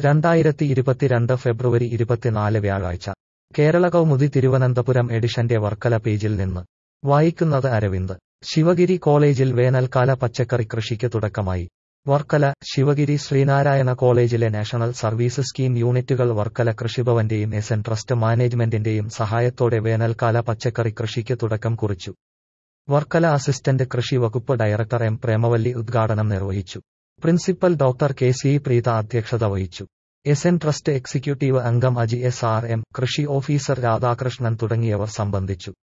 രണ്ടായിരത്തി ഇരുപത്തിരണ്ട് ഫെബ്രുവരി ഇരുപത്തിനാല് വ്യാഴാഴ്ച കേരള കൗമുദി തിരുവനന്തപുരം എഡിഷന്റെ വർക്കല പേജിൽ നിന്ന് വായിക്കുന്നത് അരവിന്ദ് ശിവഗിരി കോളേജിൽ വേനൽക്കാല പച്ചക്കറി കൃഷിക്ക് തുടക്കമായി വർക്കല ശിവഗിരി ശ്രീനാരായണ കോളേജിലെ നാഷണൽ സർവീസ് സ്കീം യൂണിറ്റുകൾ വർക്കല കൃഷിഭവന്റെയും എസ് എൻ ട്രസ്റ്റ് മാനേജ്മെന്റിന്റെയും സഹായത്തോടെ വേനൽക്കാല പച്ചക്കറി കൃഷിക്ക് തുടക്കം കുറിച്ചു വർക്കല അസിസ്റ്റന്റ് കൃഷി വകുപ്പ് ഡയറക്ടർ എം പ്രേമവല്ലി ഉദ്ഘാടനം നിർവഹിച്ചു principal doctor K C Preetha അധ്യക്ഷത വഹിച്ചു എസ് എൻ ട്രസ്റ്റ് എക്സിക്യൂട്ടീവ് അംഗം അജി എസ് ആർ എം കൃഷി ഓഫീസർ രാധാകൃഷ്ണൻ തുടങ്ങിയവർ സംബന്ധിച്ചു